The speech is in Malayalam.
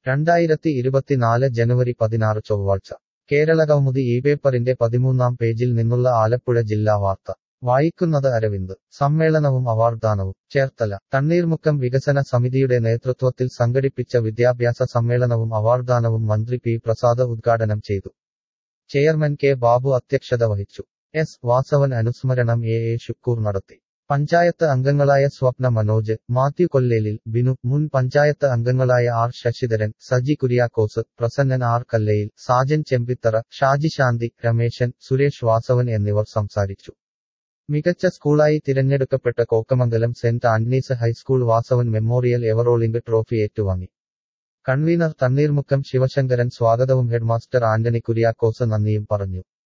രണ്ടായിരത്തി ഇരുപത്തിനാല് ജനുവരി പതിനാറ് ചൊവ്വാഴ്ച കേരള കൗമുദി ഈ പേപ്പറിന്റെ പതിമൂന്നാം പേജിൽ നിന്നുള്ള ആലപ്പുഴ ജില്ലാ വാർത്ത വായിക്കുന്നത് അരവിന്ദ് സമ്മേളനവും അവാർഡ്ദാനവും ചേർത്തല തണ്ണീർമുക്കം വികസന സമിതിയുടെ നേതൃത്വത്തിൽ സംഘടിപ്പിച്ച വിദ്യാഭ്യാസ സമ്മേളനവും അവാർഡ്ദാനവും മന്ത്രി പി പ്രസാദ് ഉദ്ഘാടനം ചെയ്തു ചെയർമാൻ കെ ബാബു അധ്യക്ഷത വഹിച്ചു എസ് വാസവൻ അനുസ്മരണം എ എ ഷുക്കൂർ നടത്തി പഞ്ചായത്ത് അംഗങ്ങളായ സ്വപ്ന മനോജ് മാത്യു കൊല്ലേലിൽ ബിനു മുൻ പഞ്ചായത്ത് അംഗങ്ങളായ ആർ ശശിധരൻ സജി കുര്യാക്കോസ് പ്രസന്നൻ ആർ കല്ലയിൽ സാജൻ ചെമ്പിത്തറ ഷാജി ശാന്തി രമേശൻ സുരേഷ് വാസവൻ എന്നിവർ സംസാരിച്ചു മികച്ച സ്കൂളായി തിരഞ്ഞെടുക്കപ്പെട്ട Kokkamangalam saint Antony's high school Vasavan memorial ever rolling trophy ഏറ്റുവാങ്ങി കൺവീനർ തണ്ണീർമുക്കം ശിവശങ്കരൻ സ്വാഗതവും ഹെഡ്മാസ്റ്റർ ആന്റണി കുര്യാക്കോസ് നന്ദിയും പറഞ്ഞു